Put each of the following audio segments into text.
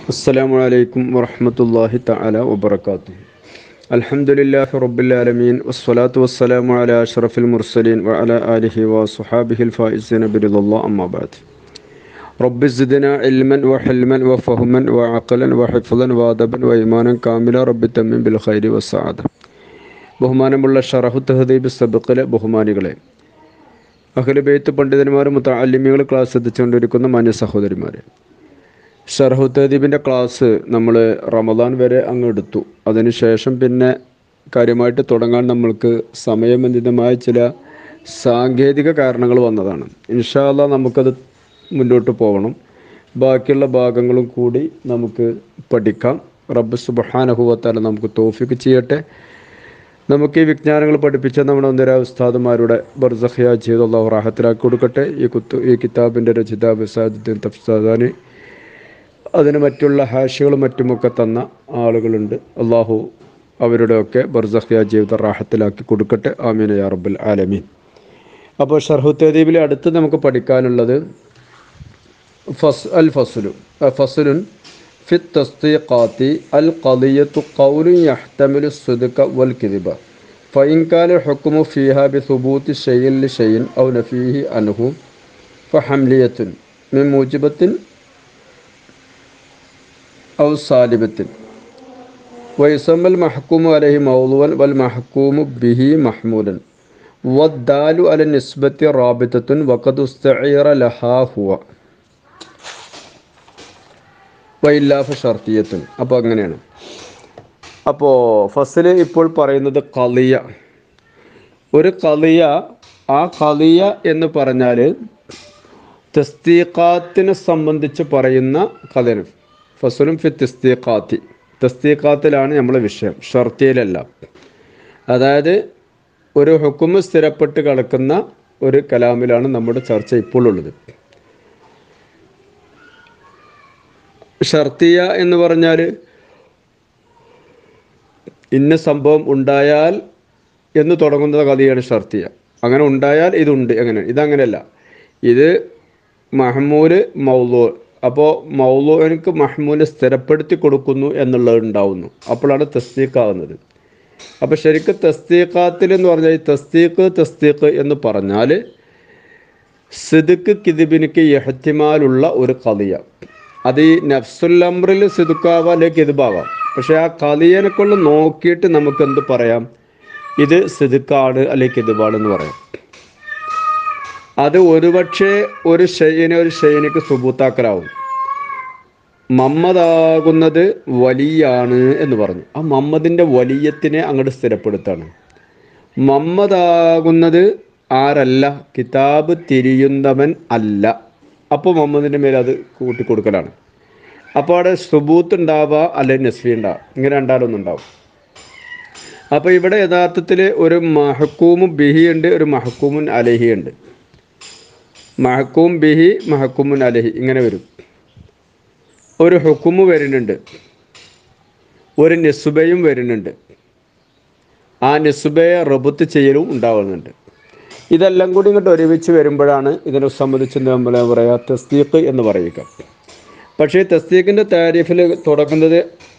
السلام عليكم ورحمة الله تعالى وبركاته الحمد لله رب العالمين والصلاة والسلام على أشرف المرسلين وعلى آله وصحابه الفائزين برضا الله أما بعد رب زدنا علما وحلما وفهما وعقلا وحفظا وادبا وإيمانا كاملا رب تمم بالخير والسعادة ബഹുമാനമുള്ള ഷറഹു തഹദീബ് സബക്കിലെ ബഹുമാനികളെ അഖില ബെയ്ത്ത് പണ്ഡിതന്മാരും മുത്തല്ലിമികൾ ക്ലാസ് എത്തിച്ചുകൊണ്ടിരിക്കുന്ന മാന്യ സഹോദരിമാരെ ഷറഹു തഹദീബിൻ്റെ ക്ലാസ് നമ്മൾ റമദാൻ വരെ അങ്ങ് എടുത്തു അതിനുശേഷം പിന്നെ കാര്യമായിട്ട് തുടങ്ങാൻ നമ്മൾക്ക് സമയബന്ധിതമായ ചില സാങ്കേതിക കാരണങ്ങൾ വന്നതാണ് ഇൻഷാല്ല നമുക്കത് മുന്നോട്ട് പോകണം ബാക്കിയുള്ള ഭാഗങ്ങളും കൂടി നമുക്ക് പഠിക്കാം റബ്ബ് സുബഹാനഹുവത്താല നമുക്ക് തോഫിക്ക് ചെയ്യട്ടെ നമുക്ക് ഈ വിജ്ഞാനങ്ങൾ പഠിപ്പിച്ച നമ്മുടെ ഒന്നര ഉസ്താദുമാരുടെ ബർസഖിയ ചെയ്ത് അള്ളാഹു റാഹത്തിലാക്കി കൊടുക്കട്ടെ ഈ കുത്തു ഈ കിതാബിൻ്റെ രചിതാബ് സാജുദ്ദീൻ തഫ്സാദാന് അതിന് മറ്റുള്ള ഹാഷികളും മറ്റുമൊക്കെ തന്ന ആളുകളുണ്ട് അള്ളാഹു അവരുടെയൊക്കെ ബർസഖിയ ജീവിത റാഹത്തിലാക്കി കൊടുക്കട്ടെ ആമീൻ യാ റബ്ബുൽ ആലമീൻ അപ്പോൾ ഷർഹു തദീബിൽ അടുത്ത് നമുക്ക് പഠിക്കാനുള്ളത് ഫസ് അൽ ഫസുലു ഫസുലുൻ في التصديقات القضية قول يحتمل الصدق والكذب فإن كان الحكم فيها بثبوت شيء لشيء أو نفيه عنه فحملية من موجبة أو سالبة ويسمى المحكوم عليه موضوعا والمحكوم به محمولا والدال على النسبة رابطة وقد استعير لها هو വൈല്ലാഫ ഷർത്തിയത്തുൻ അപ്പോൾ അങ്ങനെയാണ് അപ്പോൾ ഫസല് ഇപ്പോൾ പറയുന്നത് കളിയ ഒരു കളിയ ആ കളിയ എന്ന് പറഞ്ഞാൽ തസ്തീഖാത്തിനെ സംബന്ധിച്ച് പറയുന്ന കഥനം ഫസലും ഫി തസ്തീഖാത്തി തസ്തീഖാത്തിലാണ് നമ്മളെ വിഷയം ഷർത്തിയിലല്ല അതായത് ഒരു ഹുക്കുമ് സ്ഥിരപ്പെട്ട് കിടക്കുന്ന ഒരു കലാമിലാണ് നമ്മുടെ ചർച്ച ഇപ്പോൾ ഉള്ളത് ഷർത്തിയ എന്ന് പറഞ്ഞാൽ ഇന്ന സംഭവം ഉണ്ടായാൽ എന്ന് തുടങ്ങുന്ന കഥയാണ് ഷർത്തിയ അങ്ങനെ ഉണ്ടായാൽ ഇതുണ്ട് എങ്ങനെ ഇതങ്ങനെയല്ല ഇത് മഹ്മൂല് മൗലു അപ്പോൾ മൗലുവിനക്ക് മഹ്മൂല് സ്ഥിരപ്പെടുത്തി കൊടുക്കുന്നു എന്നുള്ളത് ഉണ്ടാവുന്നു അപ്പോഴാണ് തസ്തീഖാവുന്നത് അപ്പോൾ ശരിക്കും തസ്തീഖാത്തിൽ എന്ന് പറഞ്ഞാൽ ഈ തസ്തീഖ് തസ്തീഖ് എന്ന് പറഞ്ഞാൽ സിദുക്ക് കിതിബിനിക്ക് എഹത്തിമാലുള്ള ഒരു കഥയ അത് ഈ നഫ്സുല്ലംറിൽ സിദുക്കാവാം അല്ലെങ്കിൽ കിതുബാവാം പക്ഷേ ആ കലിയനെ കൊണ്ട് നോക്കിയിട്ട് നമുക്ക് എന്ത് പറയാം ഇത് സിദുക്കാണ് അല്ലെങ്കിൽ കിതുബാണെന്ന് പറയാം അത് ഒരുപക്ഷെ ഒരു ഷെയ്യനെ ഒരു ഷെയ്യനക്ക് സുബൂത്താക്കലാവും മമ്മദാകുന്നത് വലിയാണ് എന്ന് പറഞ്ഞു ആ മമ്മദിൻ്റെ വലിയത്തിനെ അങ്ങോട്ട് സ്ഥിരപ്പെടുത്താണ് മമ്മദാകുന്നത് ആരല്ല കിതാബ് തിരിയുന്നവൻ അല്ല അപ്പോൾ മുഹമ്മദിൻ്റെ മേലെ അത് കൂട്ടിക്കൊടുക്കലാണ് അപ്പോൾ അവിടെ സുബൂത്ത് ഉണ്ടാവുക അല്ലെങ്കിൽ നസ്വി ഉണ്ടാവുക ഇങ്ങനെ രണ്ടാലൊന്നും ഉണ്ടാവും അപ്പോൾ ഇവിടെ യഥാർത്ഥത്തിൽ ഒരു മഹക്കൂമും ബിഹി ഉണ്ട് ഒരു മഹക്കൂമുൻ അലഹി ഉണ്ട് മഹക്കൂം ബിഹി മഹക്കൂമുൻ അലഹി ഇങ്ങനെ വരും ഒരു ഹുക്കുമ് വരുന്നുണ്ട് ഒരു നിസുബയും വരുന്നുണ്ട് ആ നിസുബയെ റബുത്ത് ചെയ്യലും ഉണ്ടാവുന്നുണ്ട് ഇതെല്ലാം കൂടി ഇങ്ങോട്ട് ഒരുമിച്ച് വരുമ്പോഴാണ് ഇതിനെ സംബന്ധിച്ച് നമ്മൾ പറയുക തസ്തീഖ് എന്ന് പറയുക പക്ഷേ തസ്തീഖിൻ്റെ താരീഫിൽ തുടങ്ങുന്നത്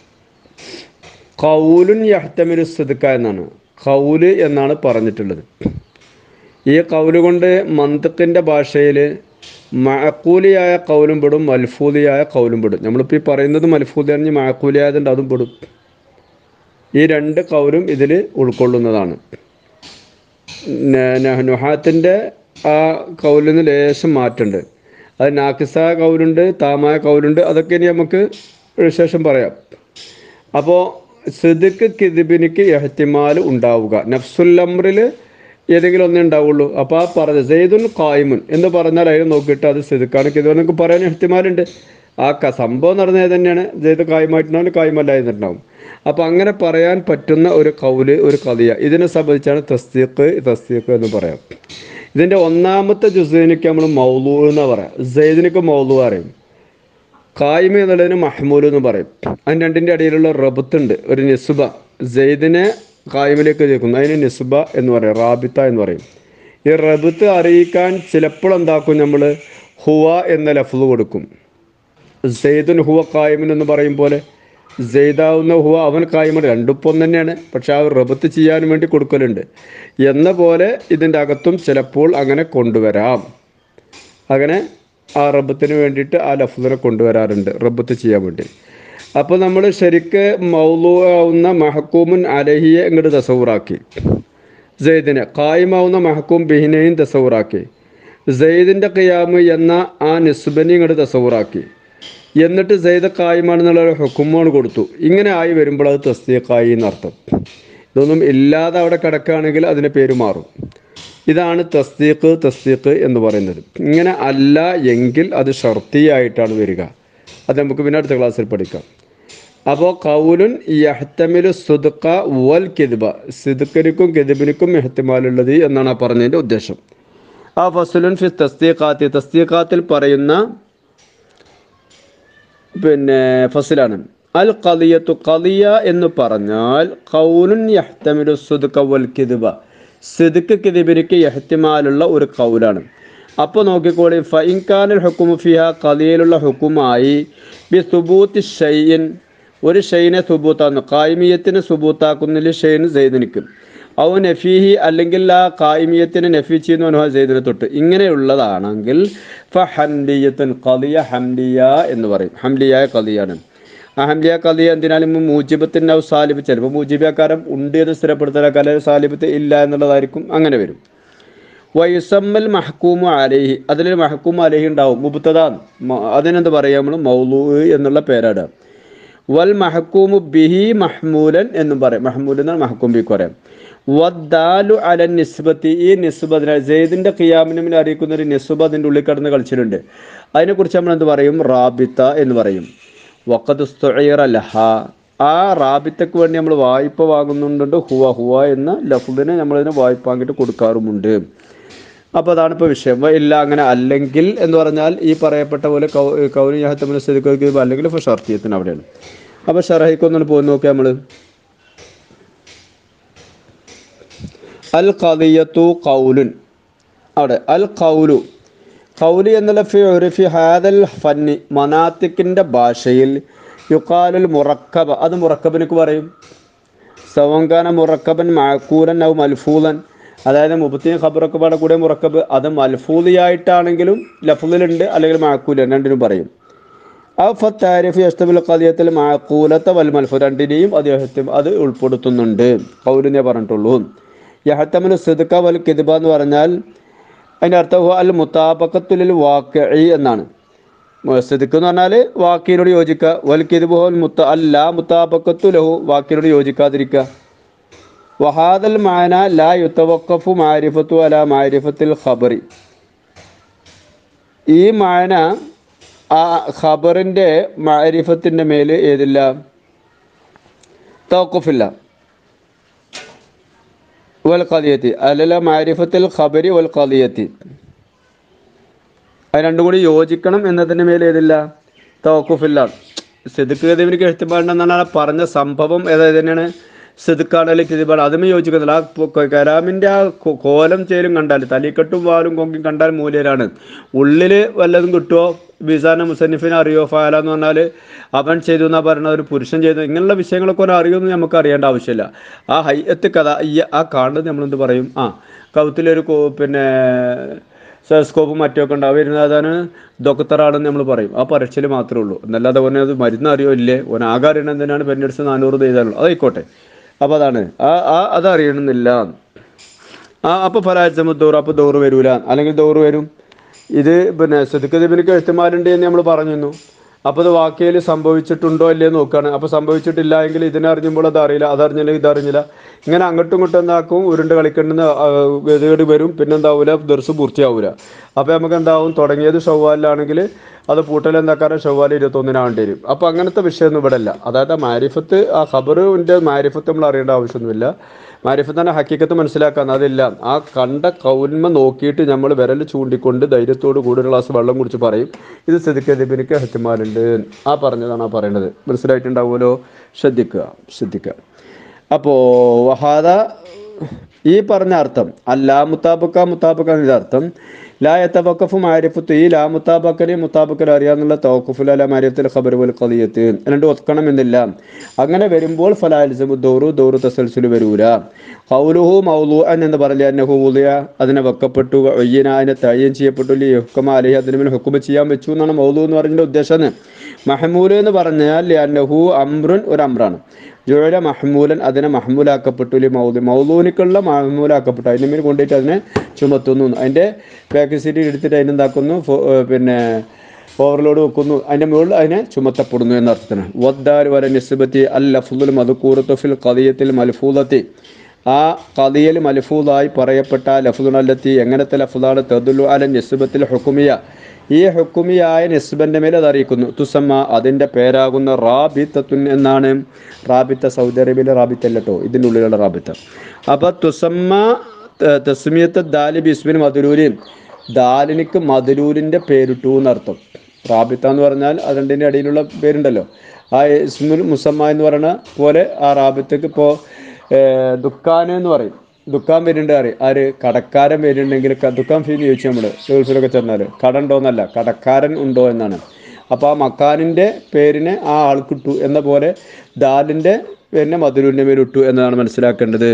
കൗലുൻ യഹ്തമിൽ സദുക്ക എന്നാണ് കൗല് എന്നാണ് പറഞ്ഞിട്ടുള്ളത് ഈ കൗല് കൊണ്ട് മന്തക്കിൻ്റെ ഭാഷയിൽ മഴക്കൂലിയായ കൗലും പെടും മൽഫൂലിയായ കൗലും പെടും നമ്മളിപ്പോൾ ഈ പറയുന്നത് മൽഫൂലിയാണെങ്കിൽ മഴക്കൂലിയായതുണ്ട് അതും പെടും ഈ രണ്ട് കൗലും ഇതിൽ ഉൾക്കൊള്ളുന്നതാണ് നുഹാത്തിൻ്റെ ആ കൗലിൽ നിന്ന് ലേശം മാറ്റുണ്ട് അത് നാക്കിസായ കൗലുണ്ട് താമായ കൗലുണ്ട് അതൊക്കെ ഇനി നമുക്ക് ശേഷം പറയാം അപ്പോൾ സിദുക്ക് കിദിബിനിക്ക് എഹത്തിമാൽ ഉണ്ടാവുക നഫ്സുല്ലംറിൽ ഏതെങ്കിലും ഒന്നേ ഉണ്ടാവുള്ളൂ അപ്പോൾ ആ പറഞ്ഞ സെയ്ദുൻ കായ്മുൻ എന്ന് പറഞ്ഞാൽ അതിന് നോക്കിയിട്ട് അത് സിദുക്കാണ് കിദിബ് നമുക്ക് പറയാൻ എഹത്തിമാലുണ്ട് ആ ക സംഭവം നടന്നത് തന്നെയാണ് ജയ്ത് കായ്മായിട്ടുണ്ടാവും കായ്മല്ലായിരുന്നുണ്ടാവും അപ്പോൾ അങ്ങനെ പറയാൻ പറ്റുന്ന ഒരു കൗല് ഒരു കഥയ ഇതിനെ സംബന്ധിച്ചാണ് തസ്തീഖ് തസ്തീഖ് എന്ന് പറയാം ഇതിൻ്റെ ഒന്നാമത്തെ ജുസൈനിക്ക് നമ്മൾ മൗലു എന്ന് പറയാം സെയ്ദിനിക്ക് മൗലു പറയും കായ്മ എന്നുള്ളതിന് മഹ്മൂൽ എന്ന് പറയും അതിന് രണ്ടിൻ്റെ ഇടയിലുള്ള റബത്തുണ്ട് ഒരു നിസുബ സെയ്ദിനെ കായ്മിലേക്ക് ചേർക്കുന്നു അതിന് നിസുബ എന്ന് പറയും റാബിത്ത എന്ന് പറയും ഈ റബത്ത് അറിയിക്കാൻ ചിലപ്പോൾ എന്താക്കും നമ്മൾ ഹുവ എന്ന ലഫ്ല് കൊടുക്കും സെയ്ദുൻ ഹുവ കായ്മൻ എന്ന് പറയും പോലെ സെയ്ദാവുന്ന ഹുവ അവൻ കായ്മൻ രണ്ടിപ്പം തന്നെയാണ് പക്ഷെ ആ റബത്ത് ചെയ്യാൻ വേണ്ടി കൊടുക്കലുണ്ട് എന്ന പോലെ ഇതിൻ്റെ അകത്തും ചിലപ്പോൾ അങ്ങനെ കൊണ്ടുവരാം അങ്ങനെ ആ റബ്ബത്തിന് വേണ്ടിയിട്ട് ആ ലഫ്ദിനെ കൊണ്ടുവരാറുണ്ട് റബ്ബത്ത് ചെയ്യാൻ വേണ്ടി അപ്പോൾ നമ്മൾ ശരിക്ക് മൗലു ആവുന്ന മഹക്കൂമുൻ അലഹിയെ ഇങ്ങോട്ട് തസവുറാക്കി സെയ്ദിനെ കായ്മാവുന്ന മഹക്കൂം ബിഹിനെയും തസവുറാക്കി സെയ്ദിൻ്റെ ഖിയാമ് എന്ന ആ നിസ്ബനെ ഇങ്ങോട്ട് തസവുറാക്കി എന്നിട്ട് സെയ്ദ് കായ്മാണെന്നുള്ള ഒരു ഹുക്കുമാണ് കൊടുത്തു ഇങ്ങനെ ആയി വരുമ്പോൾ അത് തസ്തീഖായി എന്നർത്ഥം ഇതൊന്നും ഇല്ലാതെ അവിടെ കിടക്കുകയാണെങ്കിൽ അതിൻ്റെ പേര് മാറും ഇതാണ് തസ്തീഖ് തസ്തീഖ് എന്ന് പറയുന്നത് ഇങ്ങനെ അല്ല എങ്കിൽ അത് ഷർത്തിയായിട്ടാണ് വരിക അത് നമുക്ക് പിന്നെ അടുത്ത ക്ലാസ്സിൽ പഠിക്കാം അപ്പോൾ കൗലുൻ യഹ്തമിലു സുദ്ഖ വൽ കിദ്ബ സിദ്ഖിനിക്കും കിദ്ബിനിക്കും എഹ്തിമാലുള്ളത് എന്നാണ് ആ പറഞ്ഞതിൻ്റെ ഉദ്ദേശം ആ ഫസുലുൻ ഫി തസ്തീഖാത്തി തസ്തീഖാത്തിൽ പറയുന്ന പിന്നെ ഫസിലാണ് അൽ ഖലിയത്തു ഖലിയ എന്ന് പറഞ്ഞാൽ കൗലുൻ യഹ്തമിലു സുദ്ഖ വൽ കിദ്ബ സിദ്ക്ക് കിദിബിനിക്ക് എഹ്തിമാലുള്ള ഒരു കൗലാണ് അപ്പോൾ നോക്കിക്കോളി ഫൈൻഖാനൽ ഹുക്കുമു ഫിഹ ഖലിയിലുള്ള ഹുക്കുമായി ബി സുബൂത്തി ഷൈൻ ഒരു ഷെയ്നെ സുബൂത്താക്കുന്നു കായ്മീയത്തിന് സുബൂത്താക്കുന്നില്ല ഷെയ്ൻ സെയ്ദിനിക്കും ഔ നഫീഹി അല്ലെങ്കിൽ ആ കായ്മീയത്തിന് നഫി ചെയ്യുന്ന അനുഭവം സെയ്ദിനെ തൊട്ട് ഇങ്ങനെയുള്ളതാണെങ്കിൽ ഫ ഹംലിയത്തുൻ ഖലിയ ഹംലിയ എന്ന് പറയും ഹംലിയായ ഖലിയാണ് ആ ഹംലിയ ഖലിയ എന്തിനാലും മൂജിബത്തിൻ്റെ സാലിബ് ചിലപ്പോൾ മൂജിബക്കാരം ഉണ്ട് എന്ന് സ്ഥിരപ്പെടുത്തലക്കാലം സാലിബത്ത് ഇല്ല എന്നുള്ളതായിരിക്കും അങ്ങനെ വരും വയുസമ്മൽ മഹക്കൂമു അലഹി അതിൽ മഹക്കൂമു അലഹി ഉണ്ടാവും മുബത്തതാ അതിനെന്ത് പറയാം നമ്മൾ മൗലൂ എന്നുള്ള പേരാടാം വൽ മഹക്കൂമു ബിഹി മഹ്മൂലൻ എന്നും പറയും മഹ്മൂൽ എന്നാണ് മഹക്കൂം ബിക്ക് പറയാം വദ്ദാലു അല നിസ്ബത്തി ഈ നിസ്ബത്തിന് സെയ്ദിൻ്റെ ഖിയാമിനെ അറിയിക്കുന്ന ഒരു നിസ്ബ അതിൻ്റെ ഉള്ളിൽ കിടന്ന് കളിച്ചിട്ടുണ്ട് അതിനെക്കുറിച്ച് നമ്മൾ എന്ത് പറയും റാബിത്ത എന്ന് പറയും വക്കതുസ്തുറ ലഹ ആ റാബിത്തക്ക് വേണ്ടി നമ്മൾ വായ്പ വാങ്ങുന്നുണ്ട് ഹുവ ഹുവ എന്ന ലഫുദിനെ നമ്മളതിന് വായ്പ വാങ്ങിയിട്ട് കൊടുക്കാറുമുണ്ട് അപ്പോൾ അതാണ് ഇപ്പോൾ വിഷയം വ ഇല്ല അങ്ങനെ അല്ലെങ്കിൽ എന്ന് പറഞ്ഞാൽ ഈ പറയപ്പെട്ട പോലെ കൗ കൗരി യാഹത്തമിന് സ്ഥിതിക്കുക അല്ലെങ്കിൽ ഇപ്പോൾ ഷർത്തിയത്തിന് അവിടെയാണ് അപ്പോൾ ഷറഹിക്കൊന്നു പോയി നോക്കിയാൽ നമ്മൾ അൽ ഖദിയത്തു കൗലുൻ അവിടെ അൽ കൗലു കൗലി എന്നുള്ള ഫി ഉറിഫി ഹാദൽ ഫന്നി മനാത്തിക്കിൻ്റെ ഭാഷയിൽ യുക്കാലുൽ മുറക്കബ അത് മുറക്കബിനക്ക് പറയും സവങ്കാന മുറക്കബൻ മാക്കൂലൻ ഔ മൽഫൂലൻ അതായത് മുപ്പത്തിയും ഖബറൊക്കെ പാടെ കൂടെ മുറക്കബ് അത് മൽഫൂലിയായിട്ടാണെങ്കിലും ലഫുലിലുണ്ട് അല്ലെങ്കിൽ മാക്കൂലൻ രണ്ടിനും പറയും ആ ഫത്താരിഫ് യസ്തബുൽ ഖദിയത്തിൽ മാക്കൂലത്തെ വൽ മൽഫു രണ്ടിനെയും അദ്ദേഹത്തിന് അത് ഉൾപ്പെടുത്തുന്നുണ്ട് കൗലിനെ പറഞ്ഞിട്ടുള്ളൂ യഹത്തമിന് സിദ്ക വൽ കിദിബ എന്ന് പറഞ്ഞാൽ അതിൻ്റെ അർത്ഥം അൽ മുത്താബക്കത്തുലിൽ വാക്കി എന്നാണ് സിദ്ക്ക് എന്ന് പറഞ്ഞാൽ വാക്കിനോട് യോജിക്കുക വൽ കിദിബു അൽ മുത്ത അല്ല മുത്താബക്കത്തു ലഹു വാക്കിനോട് യോജിക്കാതിരിക്കുക വഹാദൽ മാന ലാ യുത്തവക്കഫു മാരിഫത്തു അല മാരിഫത്തിൽ ഖബറി ഈ മാന ആ ഖബറിൻ്റെ മാരിഫത്തിൻ്റെ മേൽ ഏതില്ല തവക്കഫില്ല വൽ ഖലിയത്തി അലല മാരിഫത്തിൽ ഖബരി വൽ ഖലിയത്തി അത് രണ്ടും കൂടി യോജിക്കണം എന്നതിൻ്റെ മേൽ ഏതില്ല തവക്കുഫില്ല സിദ്ക്ക് കദീബിനിക്ക് എഴുത്തിപ്പാണ്ടെന്നാണ് ആ പറഞ്ഞ സംഭവം ഏതായത് തന്നെയാണ് സിദ്ക്കാണ് അല്ലെങ്കിൽ കിതിബാണ് അതുമേ യോജിക്കുന്നില്ല ആ പൊ- കലാമിൻ്റെ ആ കോ- കോലം ചേലും കണ്ടാൽ തലിക്കെട്ടും വാലും കൊങ്കും കണ്ടാൽ മൂല്യരാണ് ഉള്ളിൽ വല്ലതും കിട്ടുമോ ബിസാന മുസന്നിഫിനെ അറിയോ ഫാല എന്ന് പറഞ്ഞാൽ അവൻ ചെയ്തു എന്നാ പറയുന്നത് ഒരു പുരുഷൻ ചെയ്തു ഇങ്ങനെയുള്ള വിഷയങ്ങളൊക്കെ ഒരു അറിയുമെന്ന് നമുക്ക് അറിയേണ്ട ആവശ്യമില്ല ആ ഹയ്യത്ത് കഥ ഈ ആ കാണുന്നത് നമ്മളെന്ത് പറയും ആ കൗത്തിലൊരു കോ- പിന്നെ സെസ്കോപ്പും മറ്റൊക്കെ ഉണ്ടാവും വരുന്നത് അതാണ് ഡോക്ടറാണെന്ന് നമ്മൾ പറയും ആ പരീക്ഷയിൽ മാത്രമേ ഉള്ളൂ എന്നല്ലാതെ ഓനെ അത് മരുന്ന് അറിയോ ഇല്ലേ ഓൻ ആകെ അറിയണം എന്തിനാണ് പെന്നടിച്ച് നാനൂറ് എഴുതാനുള്ളൂ അതായിക്കോട്ടെ അപ്പോൾ അതാണ് ആ ആ അത് അറിയണമെന്നില്ല ആ അപ്പോൾ ഫലാഴ്ച ദോറ് അപ്പോൾ ദോറ് വരൂല അല്ലെങ്കിൽ ദോറ് വരും ഇത് പിന്നെ സിദ്ധിക്കതിബിനിക്ക് എഴുത്തുമാരുണ്ട് എന്ന് നമ്മൾ പറഞ്ഞിരുന്നു അപ്പോൾ അത് വാക്യയിൽ സംഭവിച്ചിട്ടുണ്ടോ ഇല്ലേ നോക്കുകയാണ് അപ്പോൾ സംഭവിച്ചിട്ടില്ല എങ്കിൽ ഇതിനെ അറിഞ്ഞുമ്പോൾ അത് അറിയില്ല അതറിഞ്ഞില്ല ഇതറിഞ്ഞില്ല ഇങ്ങനെ അങ്ങോട്ടും ഇങ്ങോട്ടും എന്താക്കും ഉരുണ്ട് കളിക്കേണ്ടുന്ന ഗതികേട് വരും പിന്നെന്താവില്ല ദർസ് പൂർത്തിയാവില്ല അപ്പോൾ നമുക്ക് എന്താവും തുടങ്ങിയത് ഷവ്വാലിലാണെങ്കിൽ അത് പൂട്ടൽ എന്താക്കാരം ഷവ്വാൽ ഇരുപത്തൊന്നിനാവേണ്ടി വരും അപ്പോൾ അങ്ങനത്തെ വിഷയമൊന്നും ഇവിടെ അല്ല അതായത് ആ മാരിഫത്ത് ആ ഖബറിൻ്റെ മാരിഫത്ത് നമ്മൾ അറിയേണ്ട ആവശ്യമൊന്നുമില്ല മാരിഫത്തിൻ്റെ ഹക്കീക്കത്ത് മനസ്സിലാക്കാൻ അതില്ല ആ കണ്ട കൗന്മ നോക്കിയിട്ട് നമ്മൾ വിരൽ ചൂണ്ടിക്കൊണ്ട് ധൈര്യത്തോട് കൂടി ഒരു ഗ്ലാസ് വെള്ളം കുടിച്ച് പറയും ഇത് സ്ഥിതിക്കതിബിനിക്ക് ഹത്തിമാലുണ്ട് ആ പറഞ്ഞതാണ് ആ പറയേണ്ടത് മനസ്സിലായിട്ടുണ്ടാവുമല്ലോ ശ്രദ്ധിക്കുക ശ്രദ്ധിക്കുക അപ്പോൾ വഹാദ ഈ പറഞ്ഞ അർത്ഥം അല്ല മുത്താബക്ക മുത്താബക്ക എന്നതിൻ്റെ അർത്ഥം ലാ യത്തവക്കഫു മാരിഫത്ത് ഈ ലാ മുത്താബക്കലി മുത്താബക്കൽ അറിയാന്നുള്ള തവക്കുഫുൽ അല മാരിഫത്തിൽ ഖബർ വൽ ഖദിയത്ത് രണ്ട് ഒതുക്കണമെന്നില്ല അങ്ങനെ വരുമ്പോൾ ഫലാലിസമു ദൗറു ദൗറു തസൽസുൽ വരൂല ഹൗലുഹു മൗലു എന്ന് പറഞ്ഞ അന്നഹു ഉദയ അതിനെ വെക്കപ്പെട്ടു ഒയ്യന അതിനെ തയ്യം ചെയ്യപ്പെട്ടു ലി ഹുക്കമ അലഹി അതിന് മേൽ ഹുക്കുമ ചെയ്യാൻ വെച്ചു എന്നാണ് മൗലു എന്ന് പറഞ്ഞതിൻ്റെ ഉദ്ദേശം മഹമൂല് എന്ന് പറഞ്ഞാൽ അന്നഹു അമ്രുൻ ഒരു അമ്രാണ് ജോല മഹ്മൂലൻ അതിനെ മഹ്മൂലാക്കപ്പെട്ടു ലി മൗലു മൗലൂനിക്കുള്ള മഹ്മൂലാക്കപ്പെട്ടു അതിൻ്റെ മേൽ കൊണ്ടുപോയിട്ട് അതിനെ ചുമത്തുന്നു അതിൻ്റെ ബാക്ക് സീറ്റ് എടുത്തിട്ട് അതിനെന്താക്കുന്നു ഫോ- ഏർ പിന്നെ ഓവർലോഡ് വെക്കുന്നു അതിൻ്റെ മുകളിൽ അതിനെ ചുമത്തപ്പെടുന്നു എന്ന അർത്ഥത്തിനാണ് വദ്ദാർ വര നിസ്ബത്തി അൽ ലഫുൽ മധുക്കൂറത്ത് ഫിൽ കദിയത്തിൽ മൽഫൂദത്തി ആ കദിയൽ മൽഫൂദായി പറയപ്പെട്ട ലഫുദുനല്ലത്തി എങ്ങനത്തെ ലഫുദാണ് തദുലു അല നിസ്ബത്തിൽ ഹുക്കുമിയ ഈ ഹുക്കുമിയായ നിസ്ബന്റെ മേൽ അത് അറിയിക്കുന്നു തുസമ്മ അതിൻ്റെ പേരാകുന്ന റാബിത്തത്തുൻ എന്നാണ് റാബിത്ത സൗദി അറേബ്യയിലെ റാബിത്ത അല്ലട്ടോ ഇതിൻ്റെ ഉള്ളിലുള്ള റാബിത്ത അപ്പോൾ തുസമ്മ ത- തസ്മിയത്ത് ദാലി ബിസ്മിൻ മധുരൂരി ദാലിനിക്ക് മധുരൂരിൻ്റെ പേരിട്ടു എന്നർത്ഥം റാബിത്ത എന്ന് പറഞ്ഞാൽ അതിൻ്റെ ഇടയിലുള്ള പേരുണ്ടല്ലോ ആ ഇസ്മുൽ മുസമ്മ എന്ന് പറയുന്ന പോലെ ആ റാബിത്തക്ക് ഇപ്പോൾ ദുഃഖാൻ എന്ന് പറയും ദുഃഖാൻ വരുന്നുണ്ട് അറിയും ആര് കടക്കാരൻ വരുന്നുണ്ടെങ്കിൽ ക- ദുഃഖാൻ ഫീൽ ചോദിച്ചു നമ്മൾ ഗൾഫിലൊക്കെ ചെന്നാൽ കട ഉണ്ടോ എന്നല്ല കടക്കാരൻ ഉണ്ടോ എന്നാണ് അപ്പോൾ ആ മക്കാനിൻ്റെ പേരിനെ ആ ആൾക്കിട്ടു എന്ന പോലെ ദാലിൻ്റെ പേരിനെ മധുരൂരിൻ്റെ പേരിട്ടു എന്നതാണ് മനസ്സിലാക്കേണ്ടത്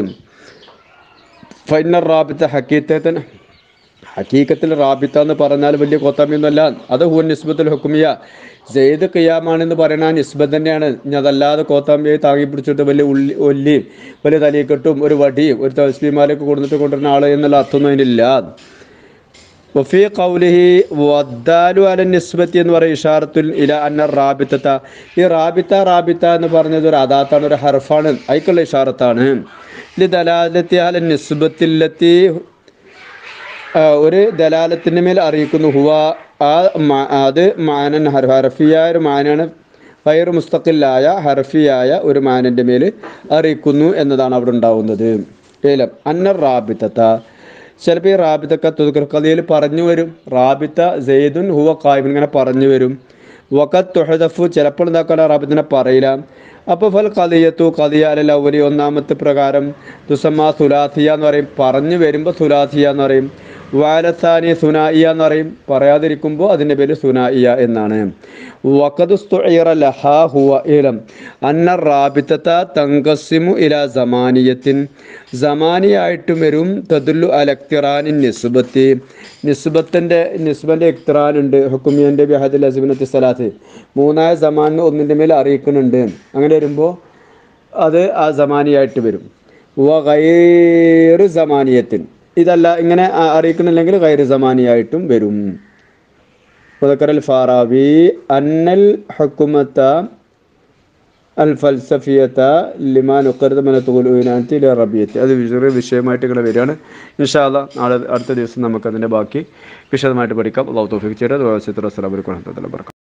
ഫൈനർ റാബിത്ത ഹക്കീത്തൻ ഹക്കീക്കത്തിൽ റാബിത്ത എന്ന് പറഞ്ഞാൽ വലിയ കോത്താമിയൊന്നുമല്ല അത് ഹുവൻ നിസ്ബത്തുൽ ഹുക്കുമിയ ജെയ്ദ് ഖിയാമാണെന്ന് പറയുന്ന ആ നിസ്ബത്ത് തന്നെയാണ് ഇനി അതല്ലാതെ കോത്താമ്പിയെ താങ്ങി പിടിച്ചിട്ട് വലിയ ഉള്ളി ഒല്ലിയും വലിയ തലീക്കെട്ടും ഒരു വടിയും ഒരു തസ്ബിമാലൊക്കെ കൊടുത്തിട്ട് കൊണ്ടുവരുന്ന ആൾ എന്നുള്ള അർത്ഥമൊന്നും അതിനില്ല വഫി കൗലിഹി വദ്ദാലു അല നിസ്ബത്തി എന്ന് പറയും ഇഷാറത്തുൽ ഇല അന്ന റാബിത്തത്ത ഈ റാബിത്ത റാബിത്ത എന്ന് പറഞ്ഞത് ഒരു അദാത്താണ് ഒരു ഹർഫാണ് അതിക്കുള്ള ഇഷാറത്താണ് ഇത് ദലാലത്തി അല നിസ്ബത്തില്ലത്തി ആ, ഒരു ദലാലത്തിൻ്റെ മേൽ അറിയിക്കുന്നു ഹുവ ആ മ- അത് മാനൻ ഹർ ഹർഫിയായ ഒരു മാനാണ് ഫയർ മുസ്തഖില്ലായ ഹർഫിയായ ഒരു മാനൻ്റെ മേൽ അറിയിക്കുന്നു എന്നതാണ് അവിടെ ഉണ്ടാവുന്നത് ഏലം അന്നർ റാബിത്തത്ത ചിലപ്പോൾ ഈ റാബിത്തക്ക തുതുക്കതിയിൽ പറഞ്ഞു വരും റാബിത്ത സെയ്ദുൻ ഹുവ കായ്മൻ ഇങ്ങനെ പറഞ്ഞു വരും വക്കത്ത് തുഹദഫു ചിലപ്പോൾ എന്താക്കാൻ റാബിത്തിനെ പറയില്ല അപ്പോൾ ഫൽ കലിയത്തു കലിയ അല്ല ഒരു ഒന്നാമത്തെ പ്രകാരം തുസമ്മ സുലാസിയ എന്ന് പറയും പറഞ്ഞു വരുമ്പോൾ സുലാസിയ എന്ന് പറയും വാലസാനി സുനായിയ എന്ന് പറയും പറയാതിരിക്കുമ്പോൾ അതിൻ്റെ പേര് സുനായിയ എന്നാണ് വക്കതുസ്തുഇറ ഹുവ ഇലം അന്ന റാബിത്തത്ത തങ്കസിമു ഇല സമാനിയത്തിൻ സമാനിയായിട്ടും വരും തദുല്ലു അലക്തിറാനിൻ നിസ്ബത്തി നിസ്ബത്തിൻ്റെ നിസ്ബൻ്റെ ഇക്തിറാനുണ്ട് ഹുക്കുമിയൻ്റെ ബിഹദിൽ അസിബിനത്തി സലാത്ത് മൂന്നായ സമാനിന് ഒന്നിൻ്റെ മേൽ അറിയിക്കുന്നുണ്ട് അങ്ങനെ വരുമ്പോൾ അത് ആ സമാനിയായിട്ട് വരും വ ഗൈറ് സമാനിയത്തിൻ ഇതല്ല ഇങ്ങനെ ആ- അറിയിക്കുന്നില്ലെങ്കിൽ ഗൈറ് സമാനിയായിട്ടും വരും وذكر الفارابي أن الحكومة الفلسفية لما نقرد من الطغلوينات إلى الربية അത് ചെറിയ വിഷയമായിട്ട് ഇങ്ങനെ വരികയാണ് ഇൻഷാല്ല നാളെ അടുത്ത ദിവസം നമുക്കതിൻ്റെ ബാക്കി വിശദമായിട്ട് പഠിക്കാം അള്ളാഹു തോഫിക്ക് ചെയ്ത് അസ്സലാമു അലൈക്കും വറഹ്മത്തുള്ളാഹി വബറകാതുഹു